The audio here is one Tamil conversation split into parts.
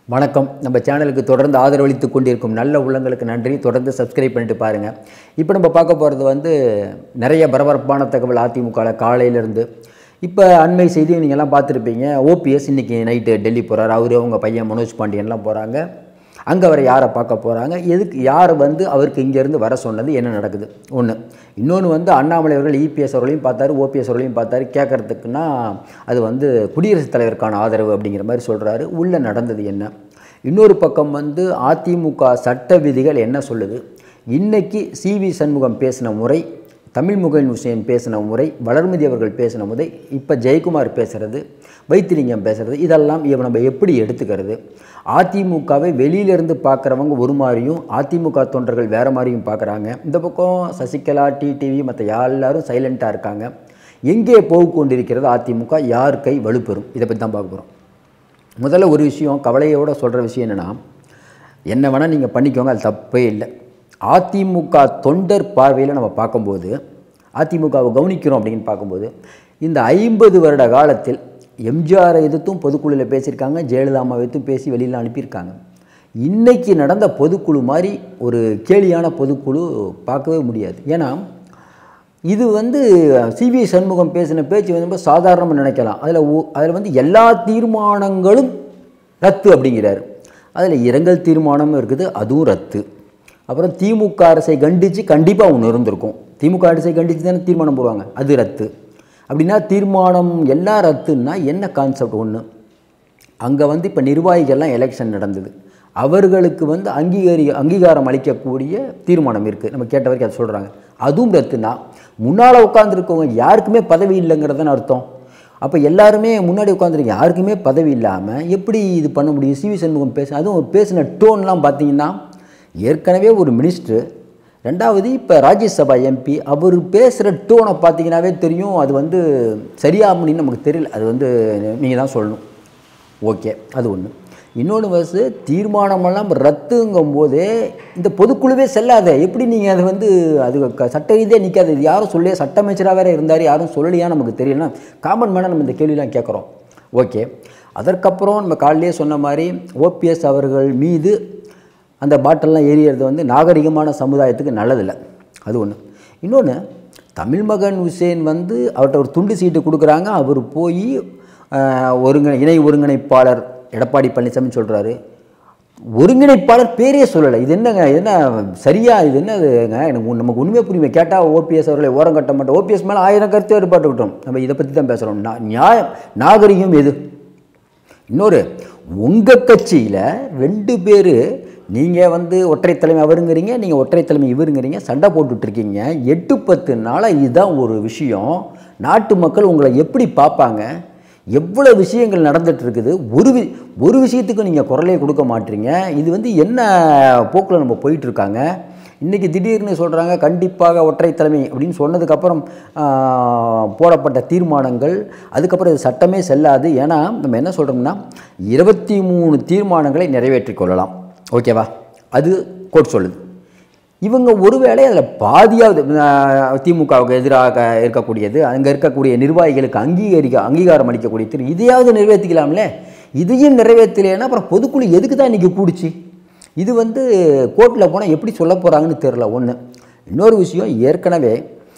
வணக்கம் நம்ம சேனலுக்கு தொடர்ந்து ஆதரவளித்து கொண்டிருக்கும் நல்ல உள்ளங்களுக்கு நன்றி தொடர்ந்து சப்ஸ்கிரைப் பண்ணிட்டு பாருங்கள் இப்போ நம்ம பார்க்க போகிறது வந்து நிறைய பரபரப்பான தகவல் அதிமுகவில் காலையிலேருந்து இப்போ அண்மை செய்தி நீங்கள்லாம் பார்த்துருப்பீங்க ஓபிஎஸ் இன்றைக்கி நைட்டு டெல்லி போகிறார் அவர் அவங்க பையன் மனோஜ் பாண்டியன்லாம் போகிறாங்க அங்கே அவரை யாரை பார்க்க போகிறாங்க எதுக்கு யார் வந்து அவருக்கு இங்கேருந்து வர சொன்னது என்ன நடக்குது ஒன்று இன்னொன்று வந்து அண்ணாமலை அவர்கள் இபிஎஸ் அவர்களையும் பார்த்தாரு ஓபிஎஸ் அவர்களையும் பார்த்தாரு கேட்குறதுக்குன்னா அது வந்து குடியரசுத் தலைவருக்கான ஆதரவு அப்படிங்கிற மாதிரி சொல்கிறாரு உள்ளே நடந்தது என்ன இன்னொரு பக்கம் வந்து அதிமுக சட்ட விதிகள் என்ன சொல்லுது இன்னைக்கு சிவி சண்முகம் பேசின முறை தமிழ்முகன் விஷயம் பேசின முறை வளர்மதி அவர்கள் பேசின முறை இப்போ ஜெயக்குமார் பேசுகிறது வைத்திலிங்கம் பேசுகிறது இதெல்லாம் இவ நம்ம எப்படி எடுத்துக்கிறது அதிமுகவை வெளியிலேருந்து பார்க்குறவங்க ஒரு மாதிரியும் அதிமுக தொண்டர்கள் வேறு மாதிரியும் பார்க்குறாங்க இந்த பக்கம் சசிகலா டிடிவி மற்ற எல்லாரும் சைலண்ட்டாக இருக்காங்க எங்கே போய் கொண்டிருக்கிறது அதிமுக யார் கை வலுப்பெறும் இதை பற்றி தான் பார்க்க போகிறோம் முதல்ல ஒரு விஷயம் கவலையோட சொல்கிற விஷயம் என்னென்னா என்ன வேணால் நீங்கள் பண்ணிக்கோங்க அது தப்பே இல்லை அதிமுக தொண்டர் பார்வையில் நம்ம பார்க்கும்போது அதிமுகவை கவனிக்கிறோம் அப்படின்னு பார்க்கும்போது இந்த ஐம்பது வருட காலத்தில் எம்ஜிஆரை எதிர்த்தும் பொதுக்குழுவில் பேசியிருக்காங்க ஜெயலலிதா அம்மாவை எதிர்த்தும் பேசி வெளியில் அனுப்பியிருக்காங்க இன்றைக்கி நடந்த பொதுக்குழு மாதிரி ஒரு கேலியான பொதுக்குழு பார்க்கவே முடியாது ஏன்னா இது வந்து சிவி சண்முகம் பேசின பேச்சு வந்து ரொம்ப சாதாரணமாக நினைக்கலாம் அதில் அதில் வந்து எல்லா தீர்மானங்களும் ரத்து அப்படிங்கிறாரு அதில் இரங்கல் தீர்மானமும் இருக்குது அதுவும் ரத்து அப்புறம் திமுக அரசை கண்டித்து கண்டிப்பாக ஒன்று இருந்திருக்கும் திமுக அரசை கண்டித்து தானே தீர்மானம் போடுவாங்க அது ரத்து அப்படின்னா தீர்மானம் எல்லாம் ரத்துன்னா என்ன கான்செப்ட் ஒன்று அங்கே வந்து இப்போ நிர்வாகிகள்லாம் எலெக்ஷன் நடந்தது அவர்களுக்கு வந்து அங்கீகரி அங்கீகாரம் அளிக்கக்கூடிய தீர்மானம் இருக்குது நம்ம கேட்ட வரைக்கும் அதை சொல்கிறாங்க அதுவும் ரத்துனா முன்னால் உட்காந்துருக்கவங்க யாருக்குமே பதவி இல்லைங்கிறதுன்னு அர்த்தம் அப்போ எல்லாருமே முன்னாடி உட்காந்துருக்க யாருக்குமே பதவி இல்லாமல் எப்படி இது பண்ண முடியும் சிவி சண்முகம் பேச அதுவும் பேசின டோன்லாம் பார்த்தீங்கன்னா ஏற்கனவே ஒரு மினிஸ்டர் ரெண்டாவது இப்போ ராஜ்யசபா எம்பி அவர் பேசுகிற டோனை பார்த்தீங்கன்னாவே தெரியும் அது வந்து சரியா அப்படின்னு நமக்கு தெரியல அது வந்து நீங்கள் தான் சொல்லணும் ஓகே அது ஒன்று இன்னொன்று வசு தீர்மானமெல்லாம் ரத்துங்கும் போதே இந்த பொதுக்குழுவே செல்லாத எப்படி நீங்கள் அது வந்து அது க- சட்ட ரீதியாக நிற்காது இது யாரும் சொல்லி சட்ட அமைச்சராக வேறு இருந்தார் யாரும் சொல்லலையா நமக்கு தெரியலனா காமன் மேனாக நம்ம இந்த கேள்விலாம் கேட்குறோம் ஓகே அதற்கப்புறம் நம்ம காலையிலே சொன்ன மாதிரி ஓபிஎஸ் அவர்கள் மீது அந்த பாட்டெல்லாம் எரியறது வந்து நாகரிகமான சமுதாயத்துக்கு நல்லதில்லை அது ஒன்று இன்னொன்று தமிழ்மகன் ஹுசேன் வந்து அவர்கிட்ட ஒரு துண்டு சீட்டு கொடுக்குறாங்க அவர் போய் ஒருங்கிணை இணை ஒருங்கிணைப்பாளர் எடப்பாடி பழனிசாமி சொல்கிறாரு ஒருங்கிணைப்பாளர் பேரே சொல்லலை இது என்னங்க இது என்ன சரியா இது என்னதுங்க எனக்கு உன்- நமக்கு உண்மையை புரியுமே கேட்டால் ஓபிஎஸ் அவர்களை ஓரம் கட்ட மாட்டோம் ஓபிஎஸ் மேலே ஆயிரம் கருத்து வேறுபாட்டுக்கிட்டோம் நம்ம இதை பற்றி தான் பேசுகிறோம் நா- நியாயம் நாகரிகம் எது இன்னொரு உங்கள் கட்சியில் ரெண்டு பேர் நீங்கள் வந்து ஒற்றை தலைமை அவருங்கிறீங்க நீங்கள் ஒற்றை தலைமை இவருங்கிறீங்க சண்டை போட்டுட்ருக்கீங்க எட்டு பத்து நாளாக இதுதான் ஒரு விஷயம் நாட்டு மக்கள் உங்களை எப்படி பார்ப்பாங்க எவ்வளோ விஷயங்கள் நடந்துட்டு இருக்குது ஒரு வி ஒரு விஷயத்துக்கு நீங்கள் குரலே கொடுக்க மாட்டீங்க இது வந்து என்ன போக்கில் நம்ம போயிட்டுருக்காங்க இன்றைக்கி திடீர்னு சொல்கிறாங்க கண்டிப்பாக ஒற்றை தலைமை அப்படின்னு சொன்னதுக்கப்புறம் ஆஹ், போடப்பட்ட தீர்மானங்கள் அதுக்கப்புறம் இது சட்டமே செல்லாது ஏன்னா நம்ம என்ன சொல்கிறோம்னா இருபத்தி மூணு தீர்மானங்களை நிறைவேற்றிக் கொள்ளலாம் ஓகேவா அது கோர்ட் சொல்லுது இவங்க ஒருவேளை அதில் பாதியாவது ஆஹ், திமுகவுக்கு எதிராக இருக்கக்கூடியது அங்கே இருக்கக்கூடிய நிர்வாகிகளுக்கு அங்கீகரிக்க அங்கீகாரம் அளிக்கக்கூடிய தீர்வு இதையாவது நிறைவேற்றிக்கலாம்ல இதையும் நிறைவேற்றலைன்னா அப்புறம் பொதுக்குழு எதுக்கு தான் இன்றைக்கி கூடிச்சு இது வந்து கோர்ட்டில் போனால் எப்படி சொல்ல போகிறாங்கன்னு தெரில ஒன்று இன்னொரு விஷயம் ஏற்கனவே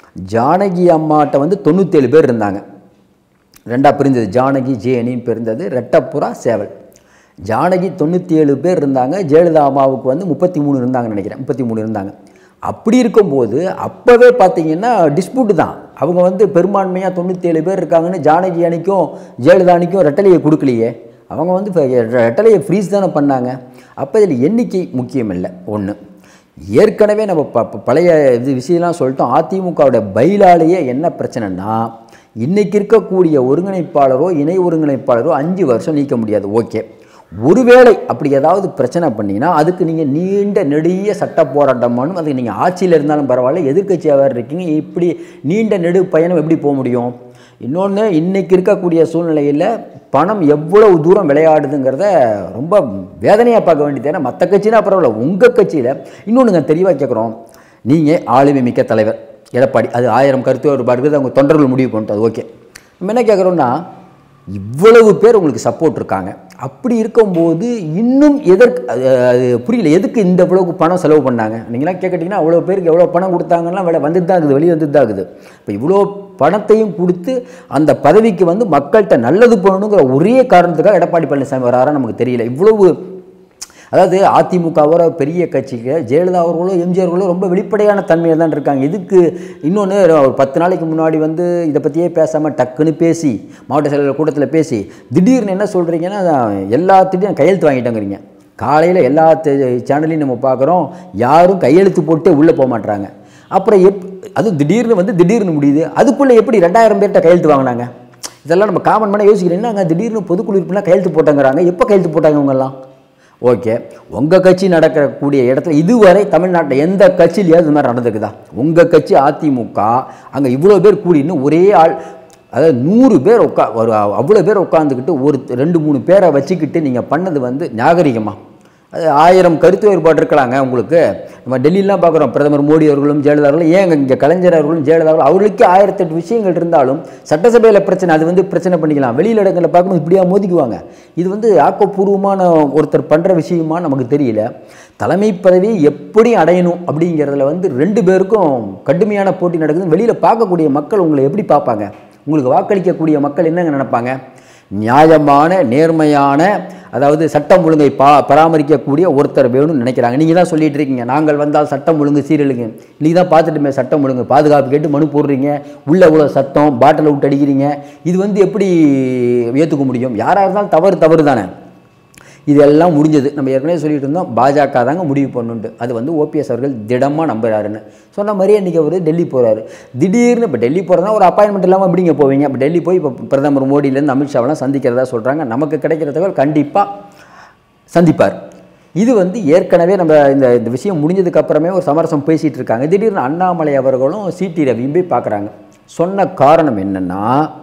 ஜானகி அம்மாட்ட வந்து தொண்ணூற்றேழு பேர் இருந்தாங்க ரெண்டாக பிரிஞ்சது ஜானகி ஜேனின்னு பிரிந்தது ரெட்டப்புறா சேவல் ஜானகி தொண்ணூற்றி ஏழு பேர் இருந்தாங்க ஜெயலலிதா அம்மாவுக்கு வந்து முப்பத்தி மூணு இருந்தாங்கன்னு நினைக்கிறேன் முப்பத்தி மூணு இருந்தாங்க அப்படி இருக்கும்போது அப்போவே பார்த்தீங்கன்னா டிஸ்பியூட் தான் அவங்க வந்து பெரும்பான்மையாக தொண்ணூற்றி ஏழு பேர் இருக்காங்கன்னு ஜானகி அணிக்கும் ஜெயலலிதா அணிக்கும் ரெட்டலையை கொடுக்கலையே அவங்க வந்து இப்ப ரெட்டலையை ஃப்ரீஸ் தானே பண்ணாங்க அப்போ இதில் எண்ணிக்கை முக்கியம் இல்லை ஒன்று ஏற்கனவே நம்ம ப ப- பழைய இது விஷயம்லாம் சொல்லிட்டோம் அதிமுகவோட பைலாலேயே என்ன பிரச்சனைனா இன்னைக்கு இருக்கக்கூடிய ஒருங்கிணைப்பாளரோ இணை ஒருங்கிணைப்பாளரோ அஞ்சு வருஷம் நீக்க முடியாது ஓகே ஒருவேளை அப்படி ஏதாவது பிரச்சனை பண்ணீங்கன்னா அதுக்கு நீங்கள் நீண்ட நெடிய சட்ட போராட்டமானும் அதுக்கு நீங்கள் ஆட்சியில் இருந்தாலும் பரவாயில்ல எதிர்க்கட்சியாக வேறு இருக்கீங்க இப்படி நீண்ட நெடு பயணம் எப்படி போக முடியும் இன்னொன்று இன்னைக்கு இருக்கக்கூடிய சூழ்நிலையில் பணம் எவ்வளவு தூரம் விளையாடுதுங்கிறத ரொம்ப வேதனையாக பார்க்க வேண்டியது ஏன்னா மற்ற கட்சினா பரவாயில்ல உங்கள் கட்சியில் இன்னொன்றுங்க தெளிவாக கேட்குறோம் நீங்கள் ஆளுமை மிக்க தலைவர் எடப்பாடி அது ஆயிரம் கருத்து ஒரு இருக்குது அவங்க தொண்டர்கள் முடிவு பண்ணிட்டு அது ஓகே நம்ம என்ன கேட்குறோம்னா இவ்வளவு பேர் உங்களுக்கு சப்போர்ட் இருக்காங்க அப்படி இருக்கும்போது இன்னும் எதற்கு அது அது புரியல எதுக்கு இந்த இவ்வளவு பணம் செலவு பண்ணாங்க நீங்களாம் கேட்கட்டிங்கன்னா அவ்வளோ பேருக்கு எவ்வளோ பணம் கொடுத்தாங்கன்னா வேலை வந்துட்டு தான் இருக்குது வெளியே வந்துட்டு தான் இருக்குது இப்போ இவ்வளோ பணத்தையும் கொடுத்து அந்த பதவிக்கு வந்து மக்கள்கிட்ட நல்லது பண்ணணுங்கிற ஒரே காரணத்துக்காக எடப்பாடி பழனிசாமி வராரா நமக்கு தெரியல இவ்வளவு அதாவது அதிமுகவோட பெரிய கட்சிக்கு ஜெயலலிதா அவர்களும் எம்ஜிஆர் அவர்களும் ரொம்ப வெளிப்படையான தன்மையில் தான் இருக்காங்க இதுக்கு இன்னொன்று ஒரு பத்து நாளைக்கு முன்னாடி வந்து இதை பற்றியே பேசாமல் டக்குன்னு பேசி மாவட்ட செயலாளர் கூட்டத்தில் பேசி திடீர்னு என்ன சொல்கிறீங்கன்னா எல்லாத்துட்டையும் கையெழுத்து வாங்கிட்டோங்கிறீங்க காலையில் எல்லா சேனலையும் நம்ம பார்க்குறோம் யாரும் கையெழுத்து போட்டே உள்ளே போக மாட்றாங்க அப்புறம் எப் அதுவும் திடீர்னு வந்து திடீர்னு முடியுது அதுக்குள்ளே எப்படி ரெண்டாயிரம் பேர்கிட்ட கையெழுத்து வாங்கினாங்க இதெல்லாம் நம்ம காமன் பண்ண யோசிக்கிறேன் என்னங்க திடீர்னு பொதுக்குழு உறுப்பினர் கையெழுத்து போட்டாங்கிறாங்க எப்போ கையெழுத்து போட்டாங்க இவங்கெல்லாம் ஓகே உங்கள் கட்சி நடக்கக்கூடிய இடத்துல இதுவரை தமிழ்நாட்டில் எந்த கட்சியிலையாவது இது மாதிரி நடந்துக்குதா உங்கள் கட்சி அதிமுக அங்கே இவ்வளோ பேர் கூடின்னு ஒரே ஆள் அதாவது நூறு பேர் உட்கா ஒரு அவ்வளோ பேர் உட்காந்துக்கிட்டு ஒரு ரெண்டு மூணு பேரை வச்சுக்கிட்டு நீங்கள் பண்ணது வந்து நாகரிகமா அது ஆயிரம் கருத்து வேறுபாடு இருக்கலாங்க உங்களுக்கு நம்ம டெல்லியிலாம் பார்க்குறோம் பிரதமர் மோடி அவர்களும் ஜெயலலிதா அவர்களும் ஏன் இங்கே கலைஞர் அவர்களும் ஜெயலலிதா அவர்களும் அவர்களுக்கே ஆயிரத்தெட்டு விஷயங்கள் இருந்தாலும் சட்டசபையில் பிரச்சனை அது வந்து பிரச்சனை பண்ணிக்கலாம் வெளியில் இடங்களில் பார்க்கும்போது இப்படியா மோதிக்குவாங்க இது வந்து ஆக்கப்பூர்வமான ஒருத்தர் பண்ணுற விஷயமா நமக்கு தெரியல தலைமை பதவி எப்படி அடையணும் அப்படிங்கிறதுல வந்து ரெண்டு பேருக்கும் கடுமையான போட்டி நடக்குது வெளியில் பார்க்கக்கூடிய மக்கள் உங்களை எப்படி பார்ப்பாங்க உங்களுக்கு வாக்களிக்கக்கூடிய மக்கள் என்னங்க நினைப்பாங்க நியாயமான நேர்மையான அதாவது சட்டம் ஒழுங்கை பா பராமரிக்கக்கூடிய ஒருத்தர் வேணும்னு நினைக்கிறாங்க நீங்கள் தான் சொல்லிட்டு இருக்கீங்க நாங்கள் வந்தால் சட்டம் ஒழுங்கு சீரழுங்க நீங்கள் தான் பார்த்துட்டுமே சட்டம் ஒழுங்கு பாதுகாப்பு கேட்டு மனு போடுறீங்க உள்ள இவ்வளோ சத்தம் பாட்டில் விட்டு அடிக்கிறீங்க இது வந்து எப்படி ஏற்றுக்க முடியும் யாராக இருந்தாலும் தவறு தவறு தானே இதெல்லாம் முடிஞ்சது நம்ம ஏற்கனவே சொல்லிட்டு இருந்தோம் பாஜக தாங்க முடிவு பண்ணுண்டு அது வந்து ஓபிஎஸ் அவர்கள் திடமாக நம்புறாருன்னு சொன்ன மாதிரியே இன்றைக்கி அவர் டெல்லி போகிறாரு திடீர்னு இப்போ டெல்லி போகிறதா ஒரு அப்பாயின்மெண்ட் இல்லாமல் எப்படிங்க போவீங்க இப்போ டெல்லி போய் இப்போ பிரதமர் மோடியிலேருந்து அமித்ஷாவெல்லாம் சந்திக்கிறதா சொல்கிறாங்க நமக்கு கிடைக்கிற தகவல் கண்டிப்பாக சந்திப்பார் இது வந்து ஏற்கனவே நம்ம இந்த இந்த விஷயம் முடிஞ்சதுக்கு அப்புறமே ஒரு சமரசம் பேசிகிட்டு இருக்காங்க திடீர்னு அண்ணாமலை அவர்களும் சிடி ரவியும் போய் பார்க்குறாங்க சொன்ன காரணம் என்னென்னா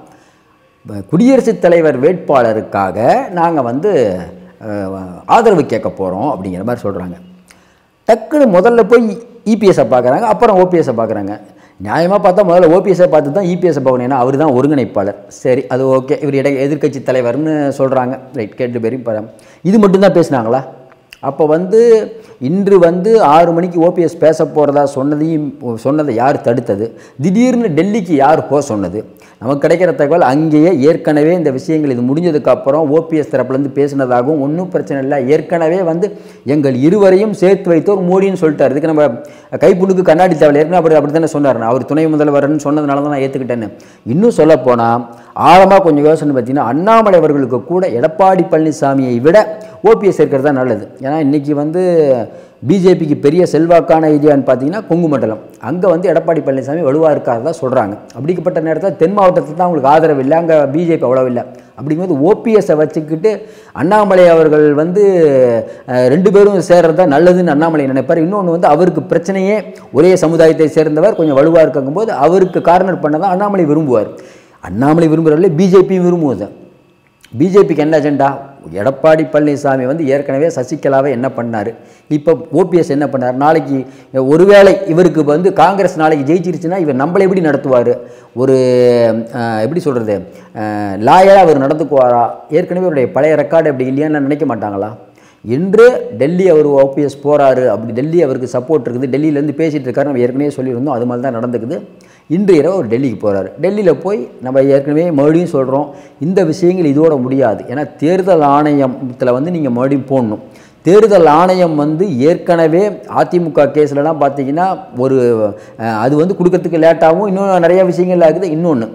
குடியரசுத் தலைவர் வேட்பாளருக்காக நாங்கள் வந்து அஹ், ஆதரவு கேட்க போகிறோம் அப்படிங்கிற மாதிரி சொல்கிறாங்க டக்குன்னு முதல்ல போய் இபிஎஸ்ஸை பார்க்குறாங்க அப்புறம் ஓபிஎஸ்ஸை பார்க்குறாங்க நியாயமாக பார்த்தா முதல்ல ஓபிஎஸ்ஸை பார்த்து தான் இபிஎஸ்ஸை பார்க்கணும் ஏன்னா அவர் தான் ஒருங்கிணைப்பாளர் சரி அது ஓகே இவர் இட எதிர்க்கட்சி தலைவர்னு சொல்கிறாங்க ரைட் கேட்டு பேரையும் பாரு இது மட்டும்தான் பேசுனாங்களா அப்போ வந்து இன்று வந்து ஆறு மணிக்கு ஓபிஎஸ் பேச போகிறதா சொன்னதையும் சொன்னதை யார் தடுத்தது திடீர்னு டெல்லிக்கு யார் போக சொன்னது நமக்கு கிடைக்கிற தகவல் அங்கேயே ஏற்கனவே இந்த விஷயங்கள் இது முடிஞ்சதுக்கு அப்புறம் ஓபிஎஸ் தரப்புலேருந்து பேசினதாகவும் ஒன்றும் பிரச்சனை இல்லை ஏற்கனவே வந்து எங்கள் இருவரையும் சேர்த்து வைத்தோர் மோடின்னு சொல்லிட்டார் இதுக்கு நம்ம கைப்புண்ணுக்கு கண்ணாடி தேவை ஏற்கனவே அப்படி அப்படி தானே சொன்னார் அவர் துணை முதல்வர்னு சொன்னதுனால தான் நான் ஏற்றுக்கிட்டேன்னு இன்னும் சொல்லப்போனால் ஆழமாக கொஞ்சம் யோசனை பார்த்தீங்கன்னா அண்ணாமலை அவர்களுக்கு கூட எடப்பாடி பழனிசாமியை விட ஓபிஎஸ் இருக்கிறது தான் நல்லது ஏன்னா இன்றைக்கி வந்து பிஜேபிக்கு பெரிய செல்வாக்கான ஏரியான்னு பார்த்தீங்கன்னா கொங்கு மண்டலம் அங்கே வந்து எடப்பாடி பழனிசாமி வலுவாக இருக்காதா சொல்கிறாங்க அப்படிப்பட்ட நேரத்தில் தென் மாவட்டத்தில் தான் அவங்களுக்கு ஆதரவு இல்லை அங்கே பிஜேபி அவ்வளோ இல்லை அப்படிங்கும்போது ஓபிஎஸ்ஸை வச்சுக்கிட்டு அண்ணாமலை அவர்கள் வந்து அஹ், ரெண்டு பேரும் சேர்றது தான் நல்லதுன்னு அண்ணாமலை நினைப்பார் இன்னொன்று வந்து அவருக்கு பிரச்சனையே ஒரே சமுதாயத்தை சேர்ந்தவர் கொஞ்சம் வலுவாக இருக்கும்போது அவருக்கு கார்னர் பண்ண தான் அண்ணாமலை விரும்புவார் அண்ணாமலை விரும்புகிறவர்களே பிஜேபியும் விரும்புவது பிஜேபிக்கு என்ன அஜெண்டா எடப்பாடி பழனிசாமி வந்து ஏற்கனவே சசிகலாவை என்ன பண்ணார் இப்போ ஓபிஎஸ் என்ன பண்ணார் நாளைக்கு ஒருவேளை இவருக்கு வந்து காங்கிரஸ் நாளைக்கு ஜெயிச்சிருச்சுன்னா இவர் நம்மளை எப்படி நடத்துவார் ஒரு அஹ், எப்படி சொல்கிறது லாயராக அவர் நடந்துக்குவாரா ஏற்கனவே அவருடைய பழைய ரெக்கார்டு அப்படி இல்லையான்னு நினைக்க மாட்டாங்களா இன்று டெல்லி அவர் ஓபிஎஸ் போகிறாரு அப்படி டெல்லி அவருக்கு சப்போர்ட் இருக்குது டெல்லியிலேருந்து பேசிகிட்டு இருக்காரு நம்ம ஏற்கனவே சொல்லியிருந்தோம் அது மாதிரி தான் நடந்துக்குது இன்று இரவு அவர் டெல்லிக்கு போகிறாரு டெல்லியில் போய் நம்ம ஏற்கனவே மறுபடியும் சொல்கிறோம் இந்த விஷயங்கள் இதோட முடியாது ஏன்னா தேர்தல் ஆணையத்தில் வந்து நீங்கள் மறுபடியும் போடணும் தேர்தல் ஆணையம் வந்து ஏற்கனவே அதிமுக கேஸ்லலாம் பார்த்தீங்கன்னா ஒரு அஹ், அது வந்து கொடுக்கறதுக்கு லேட்டாகவும் இன்னும் நிறைய விஷயங்கள் ஆகுது இன்னொன்று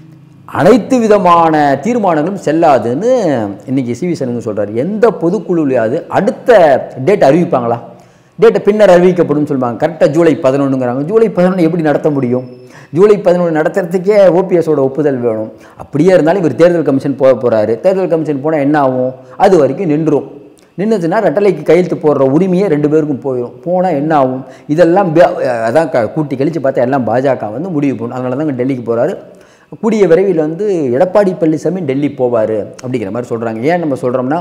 அனைத்து விதமான தீர்மானங்களும் செல்லாதுன்னு இன்னைக்கு சிவி சண்முகம் சொல்றாரு எந்த பொதுக்குழுலையாவது அடுத்த டேட் அறிவிப்பாங்களா டேட்டை பின்னர் அறிவிக்கப்படும் சொல்லுவாங்க கரெக்டாக ஜூலை பதினொன்றுங்கிறாங்க ஜூலை பதினொன்று எப்படி நடத்த முடியும் ஜூலை பதினொன்று நடத்துறதுக்கே ஓபிஎஸோட ஒப்புதல் வேணும் அப்படியே இருந்தாலும் இவர் தேர்தல் கமிஷன் போக போகிறாரு தேர்தல் கமிஷன் போனால் என்ன ஆகும் அது வரைக்கும் நின்றும் நின்றுச்சுன்னா ரெட்டலைக்கு கையெழுத்து போடுற உரிமையே ரெண்டு பேருக்கும் போயிடும் போனால் என்ன ஆகும் இதெல்லாம் பே- அதான் க- கூட்டி கழித்து பார்த்தா எல்லாம் பாஜக வந்து முடிவு பண்ணும் அதனால தான் டெல்லிக்கு போகிறாரு கூடிய விரைவில் வந்து எடப்பாடி பழனிசாமி டெல்லி போவார் அப்படிங்கிற மாதிரி சொல்கிறாங்க ஏன் நம்ம சொல்கிறோம்னா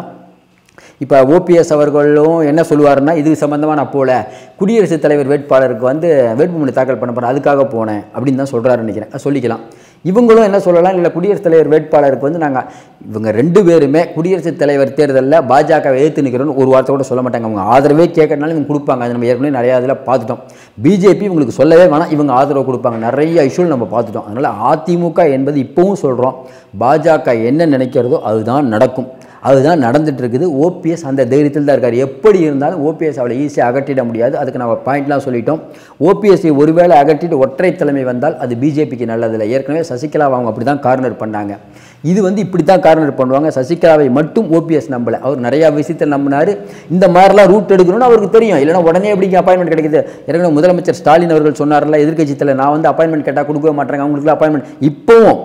இப்போ ஓபிஎஸ் அவர்களும் என்ன சொல்லுவாருன்னா இது சம்மந்தமாக நான் போகல குடியரசுத் தலைவர் வேட்பாளருக்கு வந்து வேட்புமனு தாக்கல் பண்ண போகிறேன் அதுக்காக போனேன் அப்படின்னு தான் சொல்கிறாரு நினைக்கிறேன் அது சொல்லிக்கலாம் இவங்களும் என்ன சொல்லலாம் இல்லை குடியரசுத் தலைவர் வேட்பாளருக்கு வந்து நாங்கள் இவங்க ரெண்டு பேருமே குடியரசுத் தலைவர் தேர்தலில் பாஜகவை எதிர்த்து நிற்கிறோன்னு ஒரு வார்த்தை கூட சொல்ல மாட்டாங்க அவங்க ஆதரவே கேட்கறதுனால இவங்க கொடுப்பாங்க அது நம்ம ஏற்கனவே நிறையா இதில் பார்த்துட்டோம் பிஜேபி இவங்களுக்கு சொல்லவே வேணாம் இவங்க ஆதரவு கொடுப்பாங்க நிறைய இஷ்யூல் நம்ம பார்த்துட்டோம் அதனால் அதிமுக என்பது இப்போவும் சொல்கிறோம் பாஜக என்ன நினைக்கிறதோ அதுதான் நடக்கும் அதுதான் நடந்துட்டு இருக்குது ஓபிஎஸ் அந்த தைரியத்தில் தான் இருக்கார் எப்படி இருந்தாலும் ஓபிஎஸ் அவளை ஈஸியாக அகற்றிட முடியாது அதுக்கு நம்ம பாயிண்ட்லாம் சொல்லிட்டோம் ஓபிஎஸ்ஐ ஒருவேளை அகற்றிட்டு ஒற்றை தலைமை வந்தால் அது பிஜேபிக்கு நல்லதில்லை ஏற்கனவே சசிகலாவை அவங்க அப்படி தான் கார்னர் பண்ணாங்க இது வந்து இப்படி தான் கார்னர் பண்ணுவாங்க சசிகலாவை மட்டும் ஓபிஎஸ் நம்பலை அவர் நிறையா விஷயத்தில் நம்பினார் இந்த மாதிரிலாம் ரூட் எடுக்கணும்னு அவருக்கு தெரியும் இல்லைன்னா உடனே எப்படிங்க அப்பாயின்மெண்ட் கிடைக்குது ஏற்கனவே முதலமைச்சர் ஸ்டாலின் அவர்கள் சொன்னார்ல எதிர்க்கட்சி தலைவர் நான் வந்து அப்பாயின்மெண்ட் கேட்டால் கொடுக்கவே மாட்டேங்க அவங்களுக்குலாம் அப்பாயின்மெண்ட் இப்போவும்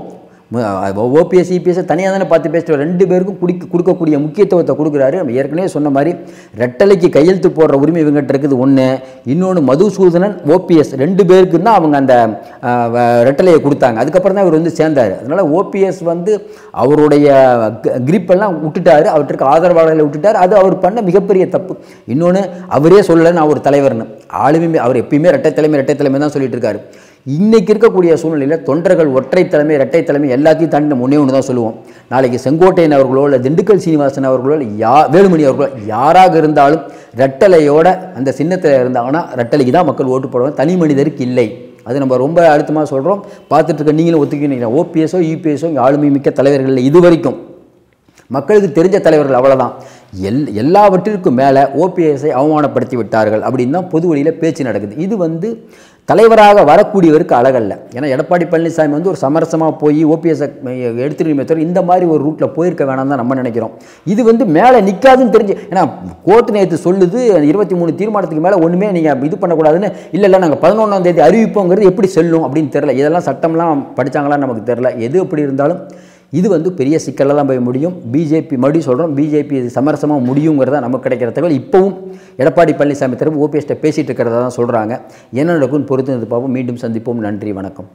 ஓபிஎஸ் இபிஎஸ் தனியாக தானே பார்த்து பேசிட்டு ரெண்டு பேருக்கும் குடிக்க கொடுக்கக்கூடிய முக்கியத்துவத்தை கொடுக்குறாரு நம்ம ஏற்கனவே சொன்ன மாதிரி ரெட்டலைக்கு கையெழுத்து போடுற உரிமை இவங்ககிட்ட இருக்குது ஒன்று இன்னொன்று மதுசூதனன் ஓபிஎஸ் ரெண்டு பேருக்கு தான் அவங்க அந்த அஹ், வ- ரெட்டலையை கொடுத்தாங்க அதுக்கப்புறம் தான் இவர் வந்து சேர்ந்தார் அதனால் ஓபிஎஸ் வந்து அவருடைய grip எல்லாம் விட்டுட்டாரு அவற்றுக்கு ஆதரவாளர்களை விட்டுட்டார் அது அவர் பண்ண மிகப்பெரிய தப்பு இன்னொன்று அவரே சொல்லலை நான் ஒரு தலைவர்னு ஆளுமை அவர் எப்பயுமே ரெட்டை தலைமை ரெட்டை தலைமை தான் சொல்லிட்டு இருக்காரு இன்னைக்கு இருக்கக்கூடிய சூழ்நிலையில் தொண்டர்கள் ஒற்றை தலைமை இரட்டை தலைமை எல்லாத்தையும் தாண்டி நம்ம ஒன்றே ஒன்று தான் சொல்லுவோம் நாளைக்கு செங்கோட்டையன் அவர்களோ இல்லை திண்டுக்கல் சீனிவாசன் அவர்களோ இல்லை யா வேலுமணி அவர்களோ யாராக இருந்தாலும் ரெட்டலையோட அந்த சின்னத்தில் இருந்தாங்கன்னா ரெட்டலைக்கு தான் மக்கள் ஓட்டு போடுவாங்க தனி மனிதருக்கு இல்லை அது நம்ம ரொம்ப அழுத்தமாக சொல்கிறோம் பார்த்துட்டு இருக்க நீங்களும் ஒத்துக்கினீங்க ஓபிஎஸோ யூபிஎஸோ ஆளுமை மிக்க தலைவர்கள் இல்லை இது வரைக்கும் மக்களுக்கு தெரிஞ்ச தலைவர்கள் அவ்வளவுதான் எல் எல்லாவற்றிற்கும் மேலே ஓபிஎஸ்ஐ அவமானப்படுத்தி விட்டார்கள் அப்படின்னு தான் பொது வழியில் பேச்சு நடக்குது இது வந்து தலைவராக வரக்கூடியவருக்கு அழகல்ல ஏன்னா எடப்பாடி பழனிசாமி வந்து ஒரு சமரசமாக போய் ஓபிஎஸ் எடுத்துருமே தவிர இந்த மாதிரி ஒரு ரூட்டில் போயிருக்க வேணாம் தான் நம்ம நினைக்கிறோம் இது வந்து மேலே நிற்காதுன்னு தெரிஞ்சு ஏன்னா கோர்ட்டு நேற்று சொல்லுது இருபத்தி மூணு தீர்மானத்துக்கு மேலே ஒன்றுமே நீங்கள் இது பண்ணக்கூடாதுன்னு இல்லை இல்லை நாங்கள் பதினொன்றாம் தேதி அறிவிப்போங்கிறது எப்படி செல்லும் அப்படின்னு தெரில இதெல்லாம் சட்டம்லாம் படிச்சாங்களான்னு நமக்கு தெரில எது எப்படி இருந்தாலும் இது வந்து பெரிய சிக்கலில் தான் போய் முடியும் பிஜேபி மறுபடியும் சொல்கிறோம் பிஜேபி இது சமரசமாக முடியுங்கிறதா நமக்கு கிடைக்கிற தகவல் இப்போவும் எடப்பாடி பழனிசாமி தரப்பு ஓபிஎஸ்ட்டை பேசிகிட்டு இருக்கிறதா தான் சொல்கிறாங்க என்ன நடக்கும்னு பொறுத்து இருந்து பார்ப்போம் மீண்டும் சந்திப்போம் நன்றி வணக்கம்